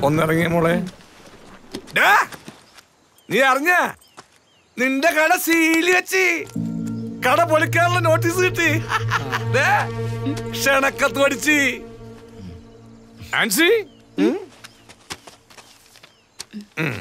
ഒന്നിറങ്ങിയ മോളെ ഡാ, നീ അറിഞ്ഞ നിന്റെ കട സീലി വെച്ച് കട പൊളിക്കാനുള്ള നോട്ടീസ് കിട്ടി ദേ, ക്ഷണക്കത്ത് പഠിച്ച് ആൻസി ഉം? ഉം.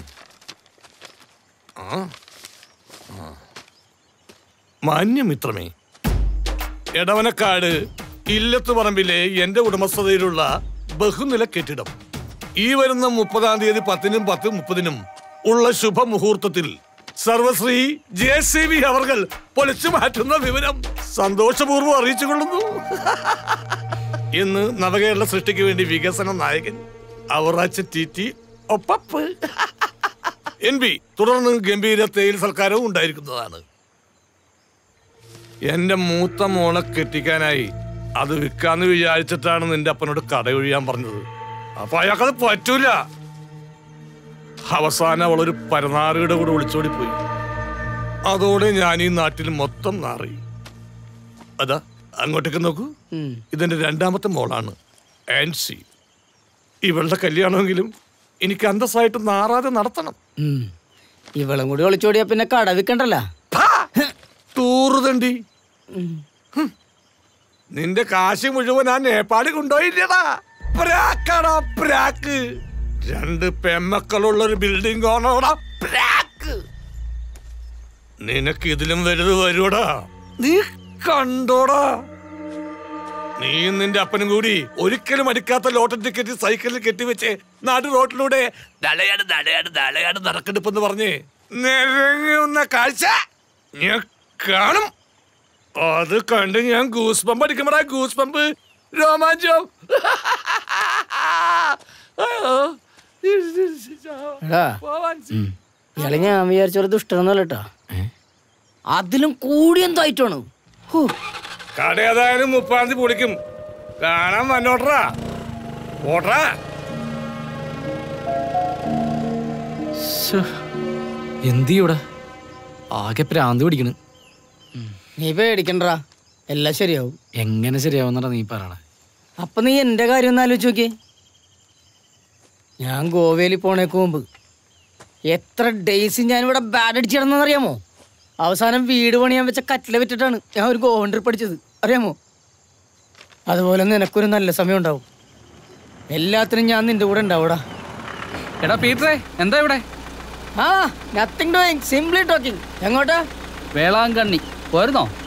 ആ. ആ. മാന്യമിത്രമേ എടവനക്കാട് ഇല്ലത്ത് പറമ്പിലെ എന്റെ ഉടമസ്ഥതയിലുള്ള ബഹുനില കെട്ടിടം ഈ വരുന്ന മുപ്പതാം തീയതി പത്തിനും പത്ത് മുപ്പതിനും ഉള്ള ശുഭമുഹൂർത്തത്തിൽ സർവശ്രീ ജെ സി ബി അവർകൾ പൊളിച്ചു മാറ്റുന്ന വിവരം സന്തോഷപൂർവ്വം അറിയിച്ചുകൊള്ളുന്നു ഇന്ന് നവകേരള സൃഷ്ടിക്ക് വേണ്ടി വികസന നായകൻ അവറാച്ച ടി ടി ഒപ്പപ്പ് എൻ ബി തുടർന്ന് ഗംഭീര തേയിൽ സൽക്കാരവും ഉണ്ടായിരിക്കുന്നതാണ് എന്റെ മൂത്ത മോളെ കെട്ടിക്കാനായി അത് വിൽക്കാന്ന് വിചാരിച്ചിട്ടാണ് നിന്റെ അപ്പനോട് കടയൊഴിയാൻ പറഞ്ഞത് അപ്പൊ അയാൾക്കത് പറ്റൂല അവസാനം അവളൊരു പരനാറിയുടെ കൂടെ ഒളിച്ചോടി പോയി അതോടെ ഞാൻ ഈ നാട്ടിൽ മൊത്തം നാറി അതാ അങ്ങോട്ടേക്ക് നോക്കൂ ഇതെന്റെ രണ്ടാമത്തെ മോളാണ് ആൻസി ഇവളുടെ കല്യാണമെങ്കിലും എനിക്ക് അന്തസ്സായിട്ട് നാറാതെ നടത്തണം ഉം. ഇവളും കൂടി ഒളിച്ചോടിയാ പിന്നെ കട വിൽക്കണ്ടല്ലോ തൂറുതണ്ടി ഹും. നിന്റെ കാശ് മുഴുവൻ ആ നേപ്പാളിൽ കൊണ്ടുപോയില്ലടാ പ്രാക്കടാ പ്രാക്ക് രണ്ട് പെമ്മക്കളുള്ള ഒരു ബിൽഡിംഗ് ഓണോടാ പ്രാക്ക് നിനക്ക് ഇതിലും വലുത് വരുവടാ നീ കണ്ടോടാ നീയും നിന്റെ അപ്പനും കൂടി ഒരിക്കലും അടിക്കാത്ത ലോട്ടറി ടിക്കറ്റ് സൈക്കിളിൽ കെട്ടിവെച്ച് നാട്ടു റോട്ടിലൂടെ ദളയാട് ദളയാട് ദളയാട് നടക്കെടുപ്പെന്ന് പറഞ്ഞ് നിരങ്ങുന്ന കാഴ്ച ഞാൻ കാണും അത് കണ്ട് ഞാൻ ഗൂസ് പമ്പ് അടിക്കുമ്പോഴാ ഗൂസ് പമ്പ് രോമാഞ്ചം എടാ ഇയാളെ ഞാൻ വിചാരിച്ചൊരു ദുഷ്ടനൊന്നുമല്ല കേട്ടോ അതിലും കൂടി എന്തായിട്ടാണ് കട ഏതായാലും മുപ്പാം തീയതി പൊളിക്കും കാണാൻ വന്നോട്ടറാ ഓട്ടറാ എന്ത് ഇവിടെ ആകെ പ്രാന്ത് പിടിക്കണ് നീ പേടിക്കണ്ടടാ എല്ലാം ശരിയാവും എങ്ങനെ ശരിയാവുന്നടാ നീ പറയണേ അപ്പൊ നീ എന്റെ കാര്യം ഒന്ന് ആലോചിച്ച് നോക്കിയേ ഞാൻ ഗോവയിൽ പോണേക്ക് മുമ്പ് എത്ര ഡേയ്സ് ഞാൻ ഇവിടെ ബാഡ് അടിച്ച് കിടന്നറിയാമോ അവസാനം വീട് പണിയാൻ വെച്ച കറ്റില വിറ്റിട്ടാണ് ഞാൻ ഒരു ഗോവൻ ട്രിപ്പ് അടിച്ചത് അറിയാമോ അതുപോലെ നിനക്കൊരു നല്ല സമയം ഉണ്ടാവും എല്ലാത്തിനും ഞാൻ നിന്റെ കൂടെ ഉണ്ടാവൂടാ എടാ പീറ്ററെ എന്താ ഇവിടെ ആ നത്തിങ് ഡൂയിങ് സിംപ്ലി ടോക്കിംഗ് എങ്ങോട്ടാ വേളാങ്കണ്ണി പോരുന്നോ